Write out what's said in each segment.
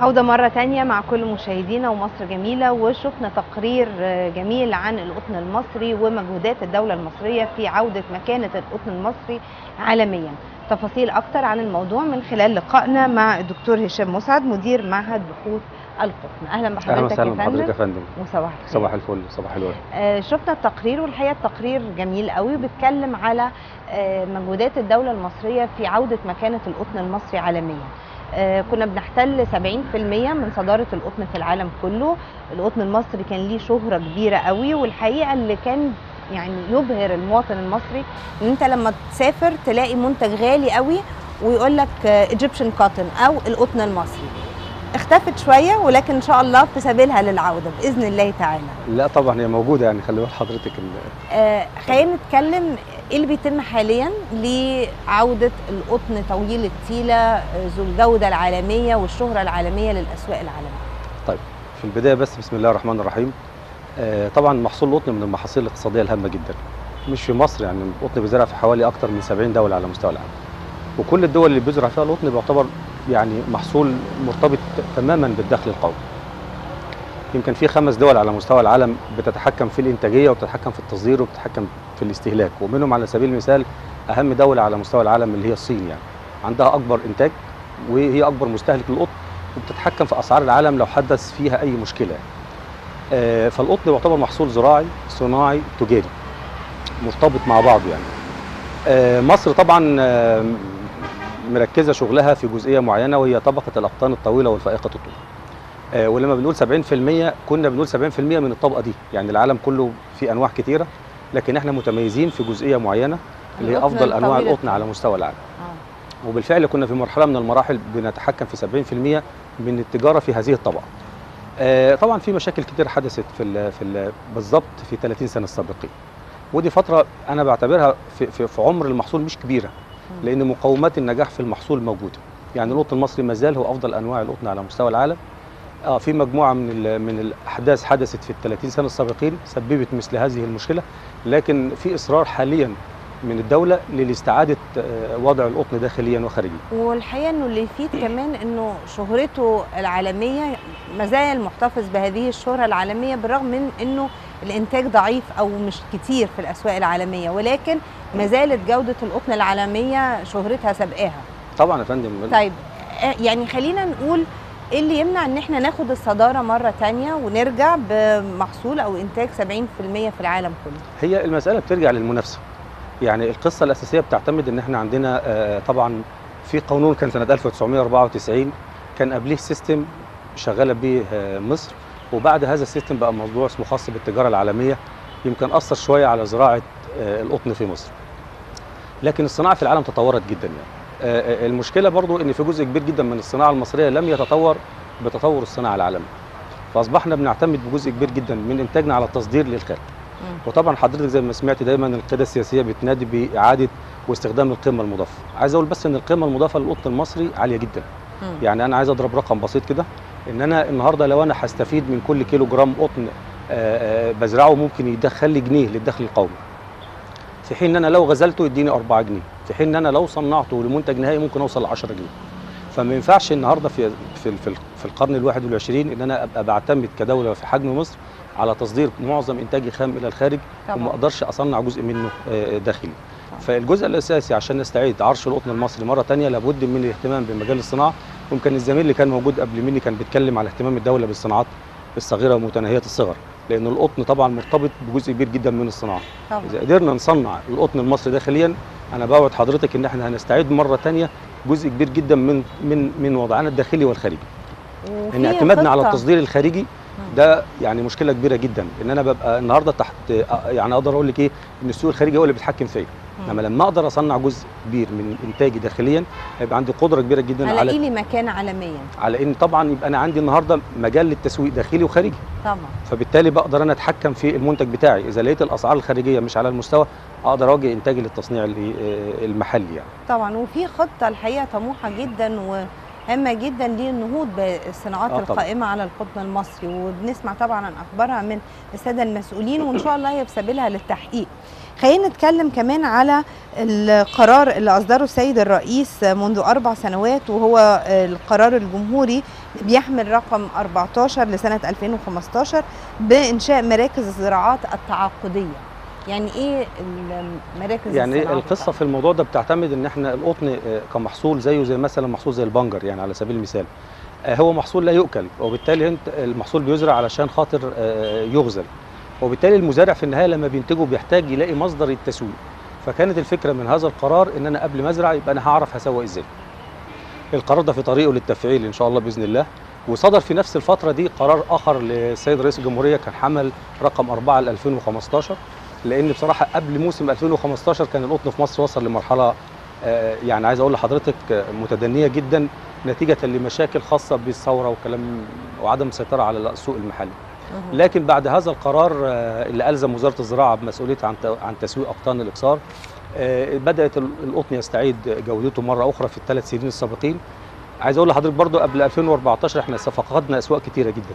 عودة مرة تانية مع كل مشاهدينا ومصر جميلة وشفنا تقرير جميل عن القطن المصري ومجهودات الدولة المصرية في عودة مكانة القطن المصري عالميا تفاصيل أكتر عن الموضوع من خلال لقائنا مع الدكتور هشام مسعد مدير معهد بحوث القطن أهلا اهلا بحضرتك وسهلا يا بحضرتك يا فندم فندم وصباح الخير صباح الفل صباح الورد آه، شفنا التقرير والحقيقه التقرير جميل قوي بيتكلم على آه، مجهودات الدوله المصريه في عوده مكانه القطن المصري عالميا آه، كنا بنحتل 70% من صداره القطن في العالم كله القطن المصري كان ليه شهره كبيره قوي والحقيقه اللي كان يعني يبهر المواطن المصري ان انت لما تسافر تلاقي منتج غالي قوي ويقول لك ايجيبشن كوتن او القطن المصري اختفت شويه ولكن ان شاء الله في سبيلها للعوده باذن الله تعالى لا طبعا هي موجوده يعني خلي بال حضرتك ال- آه، خلينا نتكلم ايه اللي بيتم حاليا لعوده القطن طويل التيله آه، ذو الجوده العالميه والشهره العالميه للاسواق العالميه في البدايه بس بسم الله الرحمن الرحيم آه، طبعا محصول القطن من المحاصيل الاقتصاديه الهامه جدا مش في مصر يعني القطن بيزرع في حوالي اكثر من 70 دوله على مستوى العالم وكل الدول اللي بيزرع فيها القطن بيعتبر يعني محصول مرتبط تماما بالدخل القومي يمكن في خمس دول على مستوى العالم بتتحكم في الانتاجيه وبتتحكم في التصدير وبتتحكم في الاستهلاك ومنهم على سبيل المثال اهم دوله على مستوى العالم اللي هي الصين يعني عندها اكبر انتاج وهي اكبر مستهلك للقطن وبتتحكم في اسعار العالم لو حدث فيها اي مشكله آه، فالقطن يعتبر محصول زراعي صناعي تجاري مرتبط مع بعضه يعني آه، مصر طبعا آه، مركزه شغلها في جزئيه معينه وهي طبقه الاقطان الطويله والفائقه الطول آه، ولما بنقول 70% كنا بنقول 70% من الطبقه دي يعني العالم كله في انواع كتيره لكن احنا متميزين في جزئيه معينه اللي هي القطن افضل انواع الطويل القطن على مستوى العالم آه. وبالفعل كنا في مرحله من المراحل بنتحكم في 70% من التجاره في هذه الطبقه. آه، طبعا في مشاكل كتير حدثت في ال في ال بالظبط في 30 سنه السابقين. ودي فتره انا بعتبرها في, في, في عمر المحصول مش كبيره لان مقومات النجاح في المحصول موجوده. يعني القطن المصري ما زال هو افضل انواع القطن على مستوى العالم. اه في مجموعه من ال من الاحداث حدثت في ال 30 سنه السابقين سببت مثل هذه المشكله لكن في اصرار حاليا من الدوله لاستعاده آه، وضع القطن داخليا وخارجيا. والحقيقه انه اللي يفيد كمان انه شهرته العالميه ما زال محتفظ بهذه الشهره العالميه بالرغم من انه الانتاج ضعيف او مش كتير في الاسواق العالميه ولكن ما زالت جوده القطن العالميه شهرتها سابقاها طبعا يا فندم طيب آه، يعني خلينا نقول ايه اللي يمنع ان احنا ناخد الصداره مره تانية ونرجع بمحصول او انتاج 70% في العالم كله هي المساله بترجع للمنافسه يعني القصه الاساسيه بتعتمد ان احنا عندنا آه، طبعا في قانون كان سنه 1994 كان قبليه سيستم شغاله بيه آه، مصر وبعد هذا السيستم بقى موضوع اسمه خاص بالتجاره العالميه يمكن اثر شويه على زراعه آه، القطن في مصر لكن الصناعه في العالم تطورت جدا يعني آه، آه، المشكله برضو ان في جزء كبير جدا من الصناعه المصريه لم يتطور بتطور الصناعه العالميه فاصبحنا بنعتمد بجزء كبير جدا من انتاجنا على التصدير للخارج مم. وطبعا حضرتك زي ما سمعت دايما القياده السياسيه بتنادي باعاده واستخدام القيمه المضافه عايز اقول بس ان القيمه المضافه للقطن المصري عاليه جدا مم. يعني انا عايز اضرب رقم بسيط كده ان انا النهارده لو انا هستفيد من كل كيلو جرام قطن آه، آه، بزرعه ممكن يدخل لي جنيه للدخل القومي في حين ان انا لو غزلته يديني 4 جنيه في حين ان انا لو صنعته لمنتج نهائي ممكن اوصل ل 10 جنيه فما ينفعش النهارده في في في في القرن الواحد والعشرين ان انا ابقى بعتمد كدوله في حجم مصر على تصدير معظم انتاجي خام الى الخارج وما طبعا اقدرش اصنع جزء منه آه، داخلي طبعا. فالجزء الاساسي عشان نستعيد عرش القطن المصري مره تانية لابد من الاهتمام بمجال الصناعه يمكن الزميل اللي كان موجود قبل مني كان بيتكلم على اهتمام الدوله بالصناعات الصغيره ومتناهيه الصغر لان القطن طبعا مرتبط بجزء كبير جدا من الصناعه طبعا اذا قدرنا نصنع القطن المصري داخليا انا بوعد حضرتك ان احنا هنستعيد مره تانية جزء كبير جدا من من من وضعنا الداخلي والخارجي وفي ان اعتمادنا على خطة- التصدير الخارجي مم. ده يعني مشكله كبيره جدا ان انا ببقى النهارده تحت يعني اقدر اقول لك ايه ان السوق الخارجي هو اللي بيتحكم فيا مم. انما لما اقدر اصنع جزء كبير من انتاجي داخليا هيبقى عندي قدره كبيره جدا هلاقي على لي مكان عالميا على ان طبعا يبقى انا عندي النهارده مجال للتسويق داخلي وخارجي طبعا فبالتالي بقدر انا اتحكم في المنتج بتاعي اذا لقيت الاسعار الخارجيه مش على المستوى اقدر اوجه انتاجي للتصنيع اللي- آه، المحلي يعني طبعا وفي خطه الحقيقه طموحه جدا وهامه جدا للنهوض بالصناعات آه طبعاً. القائمه على القطن المصري وبنسمع طبعا عن اخبارها من الساده المسؤولين وان شاء الله هي في سبيلها للتحقيق خلينا نتكلم كمان على القرار اللي اصدره السيد الرئيس منذ اربع سنوات وهو القرار الجمهوري بيحمل رقم 14 لسنه 2015 بانشاء مراكز الزراعات التعاقديه يعني ايه المراكز يعني الزراعات القصه في الموضوع ده بتعتمد ان احنا القطن آه، كمحصول زيه زي مثلا محصول زي البنجر يعني على سبيل المثال آه، هو محصول لا يؤكل وبالتالي انت المحصول بيزرع علشان خاطر آه، يغزل وبالتالي المزارع في النهايه لما بينتجه بيحتاج يلاقي مصدر التسويق فكانت الفكره من هذا القرار ان انا قبل ما ازرع يبقى انا هعرف هسوق ازاي القرار ده في طريقه للتفعيل ان شاء الله باذن الله وصدر في نفس الفتره دي قرار اخر للسيد رئيس الجمهوريه كان حمل رقم 4 ل 2015 لان بصراحه قبل موسم 2015 كان القطن في مصر وصل لمرحله آه، يعني عايز اقول لحضرتك آه، متدنيه جدا نتيجه لمشاكل خاصه بالثوره وكلام وعدم السيطره على السوق المحلي مهم. لكن بعد هذا القرار آه، اللي الزم وزاره الزراعه بمسؤوليتها عن ت- عن تسويق اقطان الاكسار آه، بدات ال- القطن يستعيد جودته مره اخرى في الثلاث سنين السابقين عايز اقول لحضرتك برضو قبل 2014 احنا فقدنا اسواق كتيره جدا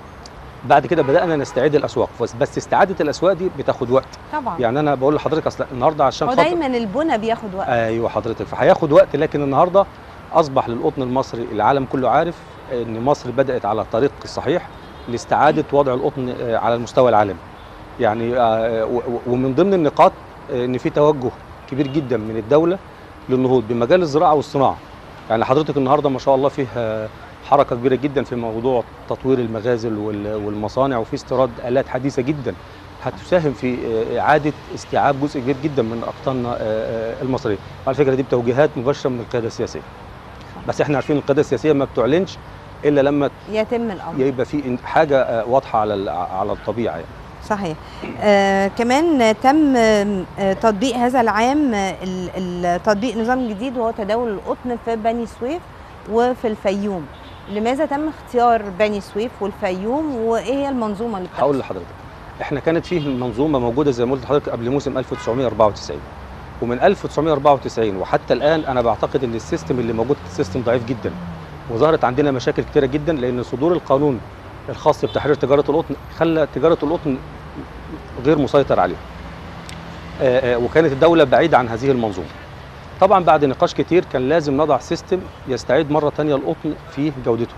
بعد كده بدانا نستعيد الاسواق بس بس استعاده الاسواق دي بتاخد وقت طبعا يعني انا بقول لحضرتك اصل النهارده عشان هو خاطر دايما البنى بياخد وقت ايوه حضرتك فهياخد وقت لكن النهارده اصبح للقطن المصري العالم كله عارف ان مصر بدات على الطريق الصحيح لاستعاده وضع القطن آه، على المستوى العالمي يعني آه، و- و- ومن ضمن النقاط آه، ان في توجه كبير جدا من الدوله للنهوض بمجال الزراعه والصناعه يعني حضرتك النهارده ما شاء الله فيه آه، حركه كبيره جدا في موضوع تطوير المغازل وال- والمصانع وفي استيراد الات حديثه جدا هتساهم في آه، اعاده استيعاب جزء كبير جدا من اقطاننا آه، آه، المصريه على فكره دي بتوجيهات مباشره من القياده السياسيه بس احنا عارفين القياده السياسيه ما بتعلنش الا لما يتم الامر يبقى في حاجه آه، واضحه على ال- على الطبيعه يعني صحيح آه كمان تم آه تطبيق هذا العام آه، ال- ال- تطبيق نظام جديد وهو تداول القطن في بني سويف وفي الفيوم لماذا تم اختيار بني سويف والفيوم وايه هي المنظومه اللي هقول بتحصل؟ لحضرتك احنا كانت فيه منظومه موجوده زي ما قلت لحضرتك قبل موسم 1994 ومن 1994 وحتى الان انا بعتقد ان السيستم اللي موجود سيستم ضعيف جدا وظهرت عندنا مشاكل كتيره جدا لان صدور القانون الخاص بتحرير تجاره القطن خلى تجاره القطن غير مسيطر عليها آه، آه، وكانت الدوله بعيده عن هذه المنظومه طبعا بعد نقاش كتير كان لازم نضع سيستم يستعيد مره تانية القطن في جودته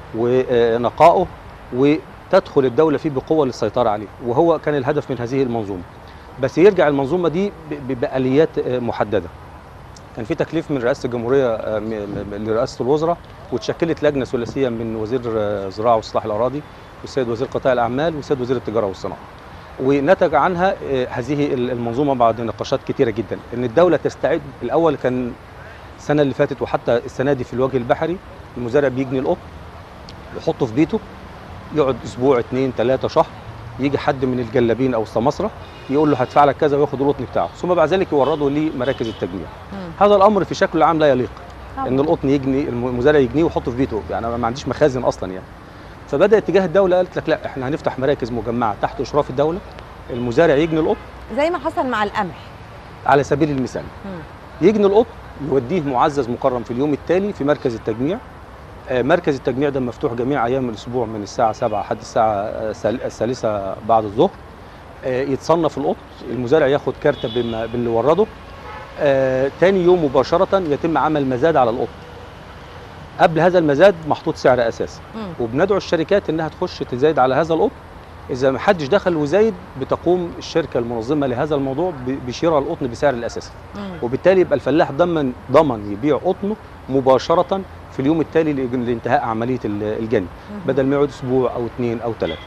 ونقائه وتدخل الدوله فيه بقوه للسيطره عليه وهو كان الهدف من هذه المنظومه بس يرجع المنظومه دي ب- ب- باليات آه، محدده كان في تكليف من رئاسه الجمهوريه آه، م- م- لرئاسه الوزراء وتشكلت لجنه ثلاثيه من وزير آه، الزراعه واصلاح الاراضي والسيد وزير قطاع الاعمال والسيد وزير التجاره والصناعه ونتج عنها آه، هذه ال- المنظومه بعد نقاشات كتيره جدا ان الدوله تستعد الاول كان السنه اللي فاتت وحتى السنه دي في الوجه البحري المزارع بيجني القطن يحطه في بيته يقعد اسبوع اتنين تلاته شهر يجي حد من الجلابين او السماسره يقول له هدفع لك كذا وياخد القطن بتاعه ثم بعد ذلك يورده لمراكز التجميع مم. هذا الامر في شكله العام لا يليق طبعاً. ان القطن يجني المزارع يجنيه ويحطه في بيته يعني انا ما عنديش مخازن اصلا يعني فبدا اتجاه الدوله قالت لك لا احنا هنفتح مراكز مجمعه تحت اشراف الدوله المزارع يجني القطن زي ما حصل مع القمح على سبيل المثال مم. يجني القطن يوديه معزز مكرم في اليوم التالي في مركز التجميع آه، مركز التجميع ده مفتوح جميع ايام الاسبوع من الساعه 7 لحد الساعه آه، السال- الثالثه بعد الظهر آه، يتصنف القطن المزارع ياخد كارته بما- باللي ورده آه، تاني يوم مباشره يتم عمل مزاد على القطن قبل هذا المزاد محطوط سعر اساسي مم. وبندعو الشركات انها تخش تزايد على هذا القطن اذا ما حدش دخل وزايد بتقوم الشركه المنظمه لهذا الموضوع ب- بشراء القطن بسعر الاساسي مم. وبالتالي يبقى الفلاح ضمن ضمن يبيع قطنه مباشره في اليوم التالي لإج- لانتهاء عمليه ال- الجني مم. بدل ما يقعد اسبوع او اثنين او ثلاثه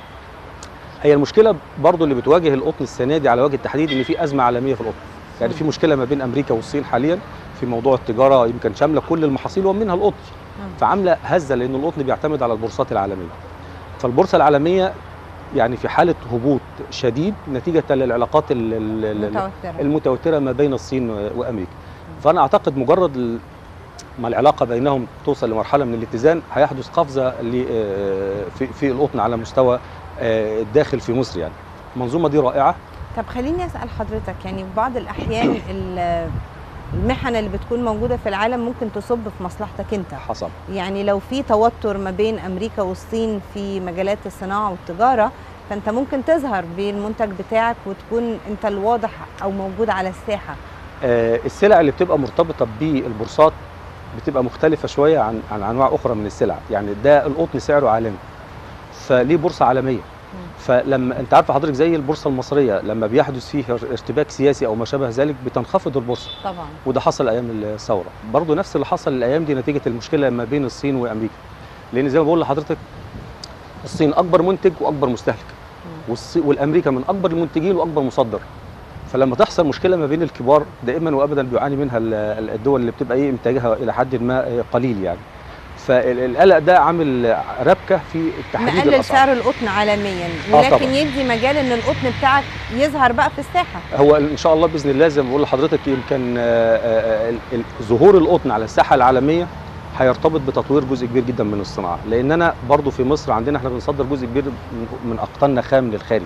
هي المشكله برضو اللي بتواجه القطن السنه دي على وجه التحديد ان في ازمه عالميه في القطن يعني في مشكله ما بين امريكا والصين حاليا في موضوع التجاره يمكن شامله كل المحاصيل ومنها القطن مم. فعامله هزه لان القطن بيعتمد على البورصات العالميه فالبورصه العالميه يعني في حاله هبوط شديد نتيجه للعلاقات ال- ال- ال- متوتره المتوتره ما بين الصين و- وامريكا فانا اعتقد مجرد ال- ما العلاقه بينهم توصل لمرحله من الاتزان هيحدث قفزه ل- آه، في في القطن على مستوى آه، الداخل في مصر يعني المنظومه دي رائعه طب خليني اسال حضرتك يعني في بعض الاحيان ال- المحن اللي بتكون موجوده في العالم ممكن تصب في مصلحتك انت حصل يعني لو في توتر ما بين امريكا والصين في مجالات الصناعه والتجاره فانت ممكن تظهر بالمنتج بتاعك وتكون انت الواضح او موجود على الساحه آه، السلع اللي بتبقى مرتبطه بالبورصات بتبقى مختلفه شويه عن عن انواع اخرى من السلع يعني ده القطن سعره عالمي فليه بورصه عالميه فلما انت عارفه حضرتك زي البورصه المصريه لما بيحدث فيه ارتباك سياسي او ما شابه ذلك بتنخفض البورصه طبعا وده حصل ايام الثوره برضه نفس اللي حصل الايام دي نتيجه المشكله ما بين الصين وامريكا لان زي ما بقول لحضرتك الصين اكبر منتج واكبر مستهلك والصي- والامريكا من اكبر المنتجين واكبر مصدر فلما تحصل مشكله ما بين الكبار دائما وابدا بيعاني منها ال- ال- الدول اللي بتبقى ايه انتاجها الى حد ما إيه قليل يعني فالقلق ده عامل ربكه في تحديد نقلل الاسعار سعر القطن عالميا آه ولكن طبعاً. يدي مجال ان القطن بتاعك يظهر بقى في الساحه هو ان شاء الله باذن الله زي ما بقول لحضرتك يمكن آه، آه، ال- ال- ظهور القطن على الساحه العالميه هيرتبط بتطوير جزء كبير جدا من الصناعه لاننا برضو في مصر عندنا احنا بنصدر جزء كبير من- من اقطاننا خام للخارج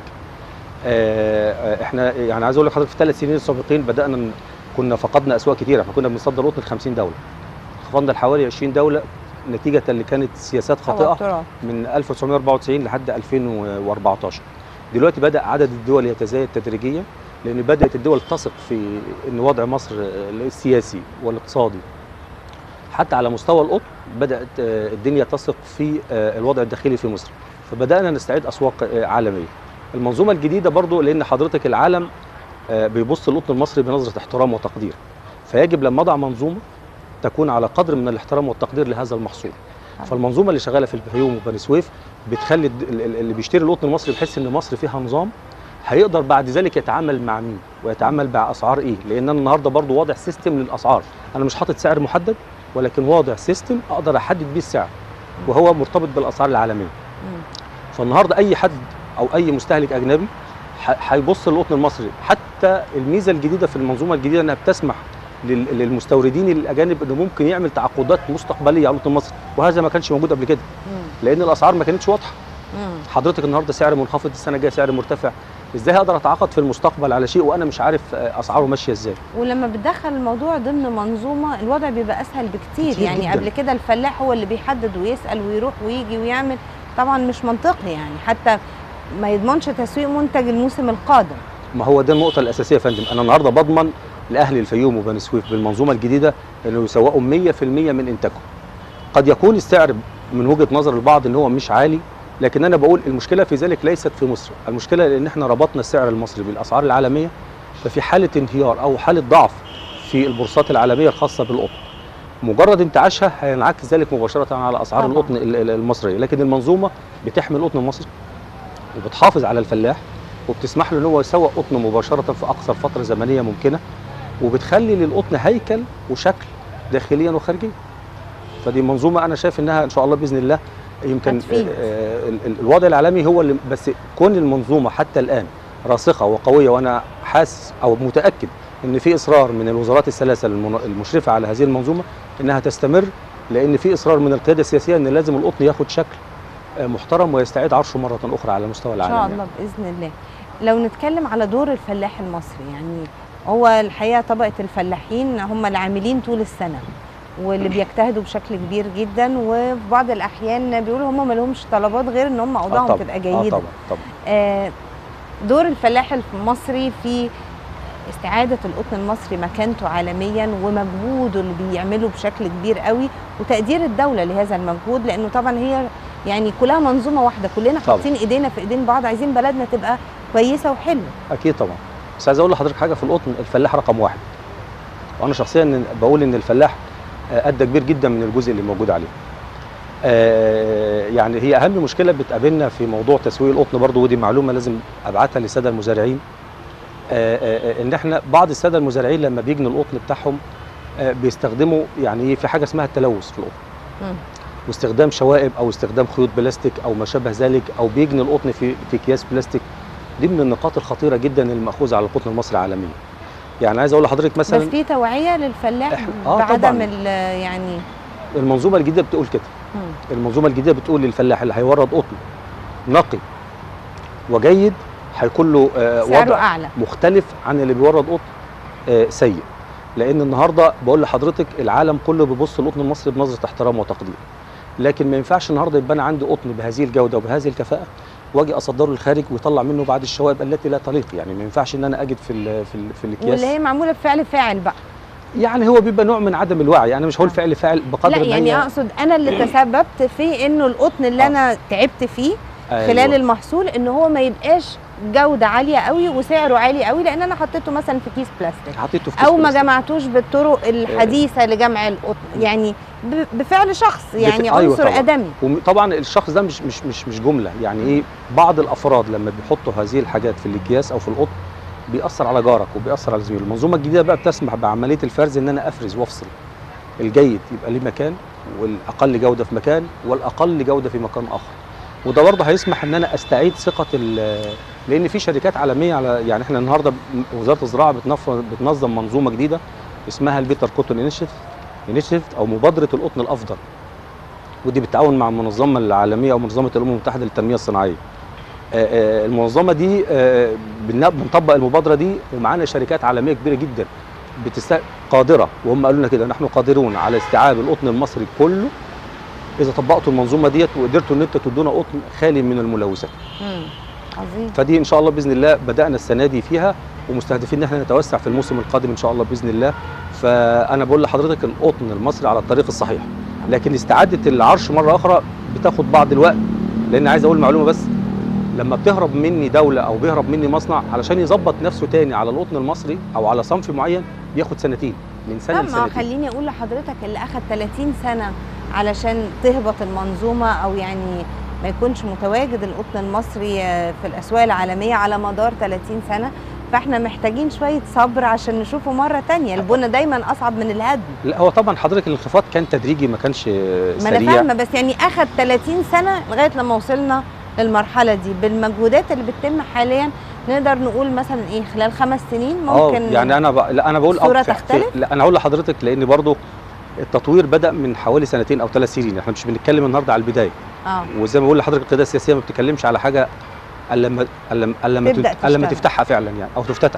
آه، آه، احنا يعني عايز اقول لحضرتك في الثلاث سنين السابقين بدانا ن- كنا فقدنا اسواق كتير احنا كنا بنصدر قطن ل 50 دوله خفضنا لحوالي 20 دوله نتيجه اللي كانت سياسات خاطئه توترات. من 1994 لحد 2014 دلوقتي بدا عدد الدول يتزايد تدريجيا لان بدات الدول تثق في ان وضع مصر السياسي والاقتصادي حتى على مستوى القطن بدات آه، الدنيا تثق في آه، الوضع الداخلي في مصر فبدانا نستعيد اسواق آه، عالميه المنظومه الجديده برضو لان حضرتك العالم آه، بيبص للقطن المصري بنظره احترام وتقدير فيجب لما اضع منظومه تكون على قدر من الاحترام والتقدير لهذا المحصول فالمنظومه اللي شغاله في الفيوم وبني سويف بتخلي الد- ال- ال- اللي بيشتري القطن المصري بيحس ان مصر فيها نظام هيقدر بعد ذلك يتعامل مع مين ويتعامل مع اسعار ايه لان انا النهارده برضو واضع سيستم للاسعار انا مش حاطط سعر محدد ولكن واضع سيستم اقدر احدد بيه السعر وهو مرتبط بالاسعار العالميه مم. فالنهارده اي حد او اي مستهلك اجنبي ح- هيبص للقطن المصري حتى الميزه الجديده في المنظومه الجديده انها بتسمح لل- للمستوردين الاجانب انه ممكن يعمل تعاقدات مستقبليه على القطن المصري وهذا ما كانش موجود قبل كده مم. لان الاسعار ما كانتش واضحه مم. حضرتك النهارده سعر منخفض السنه الجايه سعر مرتفع ازاي هقدر اتعاقد في المستقبل على شيء وانا مش عارف آه، اسعاره ماشيه ازاي ولما بتدخل الموضوع ضمن منظومه الوضع بيبقى اسهل بكتير كتير يعني جداً. قبل كده الفلاح هو اللي بيحدد ويسال ويروح ويجي ويعمل طبعا مش منطقي يعني حتى ما يضمنش تسويق منتج الموسم القادم ما هو ده النقطه الاساسيه يا فندم انا النهارده بضمن لاهل الفيوم وبني سويف بالمنظومه الجديده انه يسوقوا 100% من انتاجهم قد يكون السعر من وجهه نظر البعض ان هو مش عالي لكن انا بقول المشكله في ذلك ليست في مصر المشكله لان احنا ربطنا السعر المصري بالاسعار العالميه ففي حاله انهيار او حاله ضعف في البورصات العالميه الخاصه بالقطن مجرد انتعاشها هينعكس ذلك مباشره على اسعار طبعاً. القطن ال- ال- المصريه لكن المنظومه بتحمي القطن المصري وبتحافظ على الفلاح وبتسمح له ان هو يسوق قطن مباشره في اقصر فتره زمنيه ممكنه وبتخلي للقطن هيكل وشكل داخليا وخارجيا فدي منظومه انا شايف انها ان شاء الله باذن الله يمكن هتفيد. آه، ال- ال- الوضع العالمي هو اللي بس كون المنظومه حتى الان راسخه وقويه وانا حاسس او متاكد ان في اصرار من الوزارات الثلاثه المن- المشرفه على هذه المنظومه انها تستمر لان في اصرار من القياده السياسيه ان لازم القطن ياخد شكل آه، محترم ويستعيد عرشه مره اخرى على مستوى ان العالم شاء يعني. الله باذن الله لو نتكلم على دور الفلاح المصري يعني هو الحقيقه طبقه الفلاحين هم العاملين طول السنه واللي بيجتهدوا بشكل كبير جدا وفي بعض الاحيان بيقولوا هم ما لهمش طلبات غير ان هم آه اوضاعهم طبعاً، تبقى اه جيده طبعا طبعا آه، دور الفلاح المصري في استعادة القطن المصري مكانته عالميا ومجهوده اللي بيعمله بشكل كبير قوي وتقدير الدولة لهذا المجهود لأنه طبعا هي يعني كلها منظومة واحدة كلنا طبعاً. حاطين ايدينا في ايدين بعض عايزين بلدنا تبقى كويسة وحلوة اكيد طبعا بس عايز اقول لحضرتك حاجه في القطن الفلاح رقم واحد وانا شخصيا بقول ان الفلاح آه، ادى كبير جدا من الجزء اللي موجود عليه آه، يعني هي اهم مشكله بتقابلنا في موضوع تسويق القطن برضو ودي معلومه لازم ابعتها للساده المزارعين آه، آه، آه، ان احنا بعض الساده المزارعين لما بيجنوا القطن بتاعهم آه، بيستخدموا يعني إيه، في حاجه اسمها التلوث في القطن مم. واستخدام شوائب او استخدام خيوط بلاستيك او ما شابه ذلك او بيجني القطن في في اكياس بلاستيك دي من النقاط الخطيره جدا المأخوذه على القطن المصري عالميا يعني عايز اقول لحضرتك بس مثلا في توعية للفلاح إح- آه بعدم طبعاً. ال- يعني المنظومه الجديده بتقول كده مم. المنظومه الجديده بتقول للفلاح اللي هيورد قطن نقي وجيد هيكون له آه، سعره وضع أعلى مختلف عن اللي بيورد قطن آه، سيء لان النهارده بقول لحضرتك العالم كله بيبص للقطن المصري بنظره احترام وتقدير لكن ما ينفعش النهارده يبقى انا عندي قطن بهذه الجوده وبهذه الكفاءه واجي اصدره للخارج ويطلع منه بعد الشوائب التي لا تليق يعني ما ينفعش ان انا اجد في ال في ال في الاكياس واللي هي معموله بفعل فاعل بقى يعني هو بيبقى نوع من عدم الوعي انا مش هقول آه. فعل فاعل بقدر لا ما يعني هي اقصد انا اللي تسببت في انه القطن اللي آه. انا تعبت فيه أيوة. خلال المحصول ان هو ما يبقاش جوده عاليه قوي وسعره عالي قوي لان انا حطيته مثلا في كيس بلاستيك حطيته في كيس او ما بلاستيك. جمعتوش بالطرق الحديثه لجمع القطن يعني ب- بفعل شخص يعني أيوة عنصر طبعاً. ادمي وطبعا الشخص ده مش مش مش مش جمله يعني ايه بعض الافراد لما بيحطوا هذه الحاجات في الاكياس او في القطن بيأثر على جارك وبيأثر على زميله المنظومه الجديده بقى بتسمح بعمليه الفرز ان انا افرز وافصل الجيد يبقى ليه مكان والاقل جوده في مكان والاقل جوده في مكان اخر وده برضه هيسمح ان انا استعيد ثقه ال- لان في شركات عالميه على يعني احنا النهارده ب- وزاره الزراعه بتنف- بتنظم منظومه جديده اسمها البيتر كوتون انيشيتيف او مبادره القطن الافضل ودي بالتعاون مع المنظمه العالميه او منظمه الامم المتحده للتنميه الصناعيه. آه، آه، المنظمه دي آه، بن- بنطبق المبادره دي ومعانا شركات عالميه كبيره جدا بتست... قادره وهم قالوا لنا كده نحن قادرون على استيعاب القطن المصري كله اذا طبقتوا المنظومه ديت وقدرتوا ان انتوا تدونا قطن خالي من الملوثات. مم. عظيم فدي ان شاء الله باذن الله بدانا السنه دي فيها ومستهدفين ان احنا نتوسع في الموسم القادم ان شاء الله باذن الله فانا بقول لحضرتك القطن المصري على الطريق الصحيح لكن استعاده العرش مره اخرى بتاخد بعض الوقت لان عايز اقول معلومه بس لما بتهرب مني دوله او بيهرب مني مصنع علشان يظبط نفسه تاني على القطن المصري او على صنف معين بياخد سنتين من سنه طب ما لسنتين خليني اقول لحضرتك اللي اخذ 30 سنه علشان تهبط المنظومه او يعني ما يكونش متواجد القطن المصري آه، في الاسواق العالميه على مدار 30 سنه فاحنا محتاجين شويه صبر عشان نشوفه مره تانية البنى دايما اصعب من الهدم لا هو طبعا حضرتك الانخفاض كان تدريجي ما كانش ما سريع انا فاهمه بس يعني اخذ 30 سنه لغايه لما وصلنا للمرحله دي بالمجهودات اللي بتتم حاليا نقدر نقول مثلا ايه خلال خمس سنين اه ممكن يعني انا ب... لا انا بقول الصورة أو في- تختلف؟ في... لا انا هقول لحضرتك لان برضو التطوير بدا من حوالي سنتين او ثلاث سنين احنا مش بنتكلم النهارده على البدايه اه وزي ما بقول لحضرتك القياده السياسيه ما بتتكلمش على حاجه الا لما الا لما- الا لما تبدأ تت- الا لما تشتغل. تفتحها فعلا يعني او تفتتح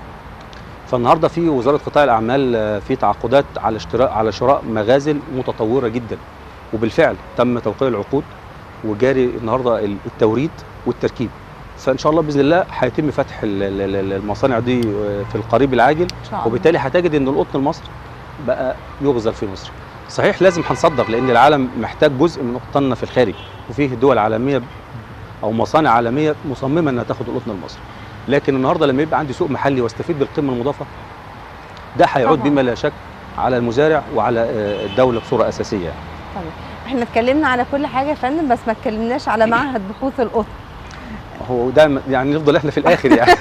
فالنهارده في وزاره قطاع الاعمال آه، في تعاقدات على اشتراء على شراء مغازل متطوره جدا وبالفعل تم توقيع العقود وجاري النهارده ال- التوريد والتركيب فان شاء الله باذن الله هيتم فتح ال- ال- ال- المصانع دي آه، في القريب العاجل ان شاء الله وبالتالي هتجد ان القطن المصري بقى يغزل في مصر صحيح لازم هنصدر لان العالم محتاج جزء من قطننا في الخارج وفيه دول عالميه او مصانع عالميه مصممه انها تاخد القطن المصري لكن النهارده لما يبقى عندي سوق محلي واستفيد بالقيمه المضافه ده هيعود طبعاً. بما لا شك على المزارع وعلى آه، الدوله بصوره اساسيه يعني. احنا اتكلمنا على كل حاجه يا فندم بس ما اتكلمناش على معهد بحوث القطن هو ده يعني نفضل احنا في الاخر يعني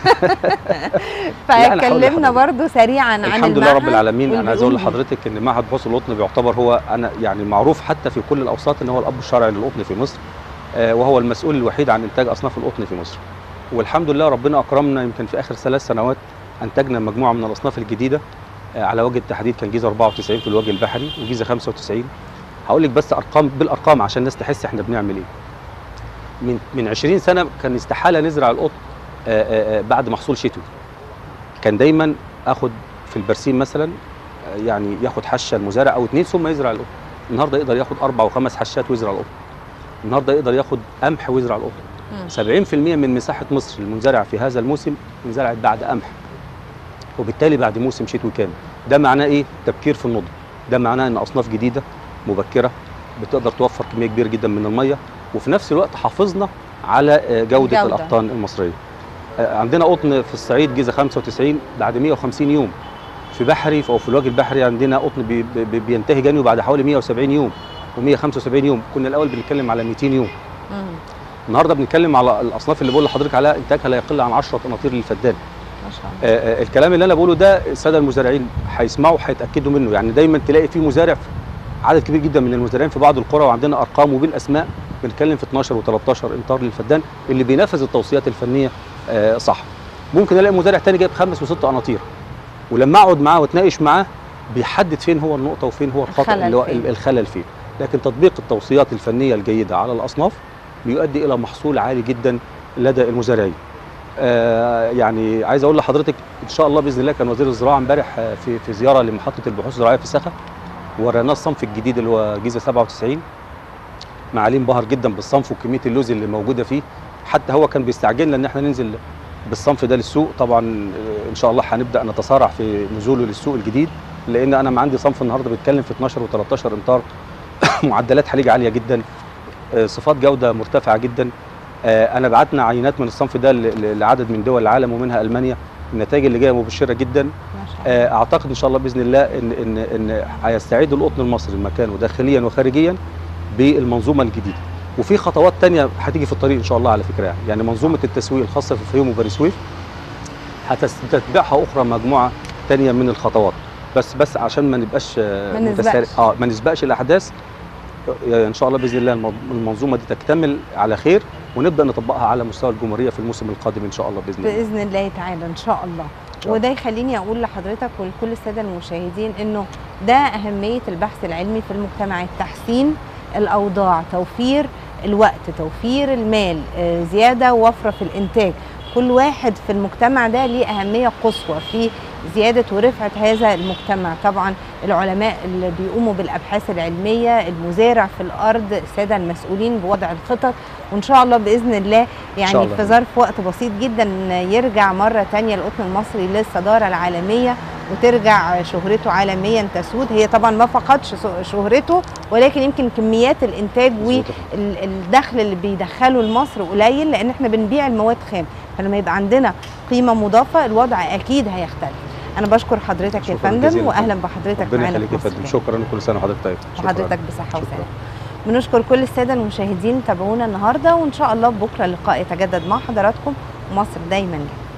لا، أنا هقول فاتكلمنا لحضرتك. برضو سريعا عن الحمد لله رب المعهد العالمين انا عايز اقول والبيئي. لحضرتك ان معهد بحوث القطن بيعتبر هو انا يعني معروف حتى في كل الاوساط ان هو الاب الشرعي للقطن في مصر آه، وهو المسؤول الوحيد عن انتاج اصناف القطن في مصر والحمد لله ربنا اكرمنا يمكن في اخر ثلاث سنوات انتجنا مجموعه من الاصناف الجديده آه، على وجه التحديد كان جيزه 94 في الوجه البحري وجيزه 95 هقول لك بس ارقام بالارقام عشان الناس تحس احنا بنعمل ايه من من 20 سنه كان استحاله نزرع القطن آه، آه، آه، بعد محصول شتوي كان دايما اخد في البرسيم مثلا آه، يعني ياخد حشه المزارع او اتنين ثم يزرع القطن النهارده يقدر ياخد اربع وخمس حشات ويزرع القطن النهارده يقدر ياخد قمح ويزرع القطن مم. 70% من مساحه مصر المنزرعه في هذا الموسم انزرعت بعد قمح وبالتالي بعد موسم شتوي كامل ده معناه ايه تبكير في النضج ده معناه ان اصناف جديده مبكره بتقدر توفر كميه كبيره جدا من الميه وفي نفس الوقت حافظنا على آه، جوده, الجودة. الاقطان المصريه آه، عندنا قطن في الصعيد جيزه 95 بعد 150 يوم في بحري او في الوجه البحري عندنا قطن بي بي بينتهي جنيه بعد حوالي 170 يوم و175 يوم كنا الاول بنتكلم على 200 يوم مم. النهارده بنتكلم على الاصناف اللي بقول لحضرتك عليها انتاجها لا يقل عن 10 قناطير للفدان ما شاء الله آه، آه، الكلام اللي انا بقوله ده الساده المزارعين هيسمعوا هيتاكدوا منه يعني دايما تلاقي في مزارع عدد كبير جدا من المزارعين في بعض القرى وعندنا ارقام وبالاسماء بنتكلم في 12 و13 امتار للفدان اللي بينفذ التوصيات الفنيه آه، صح ممكن الاقي مزارع تاني جايب خمس وست قناطير ولما اقعد معاه واتناقش معاه بيحدد فين هو النقطه وفين هو الخطا الخلل اللي هو فين. الخلل فين لكن تطبيق التوصيات الفنيه الجيده على الاصناف بيؤدي الى محصول عالي جدا لدى المزارعين آه، يعني عايز اقول لحضرتك ان شاء الله باذن الله كان وزير الزراعه امبارح آه، في في زياره لمحطه البحوث الزراعيه في سخا وريناه الصنف الجديد اللي هو جيزه 97 معاليه انبهر جدا بالصنف وكميه اللوز اللي موجوده فيه حتى هو كان بيستعجلنا ان احنا ننزل بالصنف ده للسوق طبعا آه، ان شاء الله هنبدا نتسارع في نزوله للسوق الجديد لان انا ما عندي صنف النهارده بيتكلم في 12 و13 امتار معدلات حريق عاليه جدا آه، صفات جوده مرتفعه جدا آه، انا بعتنا عينات من الصنف ده ل- ل- لعدد من دول العالم ومنها المانيا النتائج اللي جايه مبشره جدا ما شاء الله آه، اعتقد ان شاء الله باذن الله ان ان ان هيستعيد القطن المصري مكانه داخليا وخارجيا بالمنظومه الجديده وفي خطوات تانية هتيجي في الطريق ان شاء الله على فكره يعني يعني منظومه التسويق الخاصه في الفيوم وبني سويف هتتبعها اخرى مجموعه تانية من الخطوات بس بس عشان ما نبقاش آه، ما نسبقش. متسارع- اه ما نسبقش الاحداث آه، ان شاء الله باذن الله المو- المنظومه دي تكتمل على خير ونبدا نطبقها على مستوى الجمهوريه في الموسم القادم ان شاء الله باذن الله باذن الله تعالى ان شاء الله شاء وده يخليني اقول لحضرتك ولكل الساده المشاهدين انه ده اهميه البحث العلمي في المجتمعات تحسين الاوضاع توفير الوقت توفير المال آه، زياده ووفره في الانتاج كل واحد في المجتمع ده ليه اهميه قصوى في زياده ورفعه هذا المجتمع طبعا العلماء اللي بيقوموا بالابحاث العلميه المزارع في الارض الساده المسؤولين بوضع الخطط وان شاء الله باذن الله يعني الله. في ظرف وقت بسيط جدا يرجع مره تانية القطن المصري للصداره العالميه وترجع شهرته عالميا تسود هي طبعا ما فقدش شهرته ولكن يمكن كميات الانتاج مظبوط. والدخل اللي بيدخله لمصر قليل لان احنا بنبيع المواد خام فلما يبقى عندنا قيمه مضافه الوضع اكيد هيختلف انا بشكر حضرتك يا شكراً فندم جزيلاً. واهلا بحضرتك ربنا معانا يخليك يا في مصر فندم تاني. شكرا وكل سنه وحضرتك طيب شكراً. وحضرتك بصحه شكراً. وسلامه بنشكر كل الساده المشاهدين تابعونا النهارده وان شاء الله بكره اللقاء يتجدد مع حضراتكم ومصر دايما جنبنا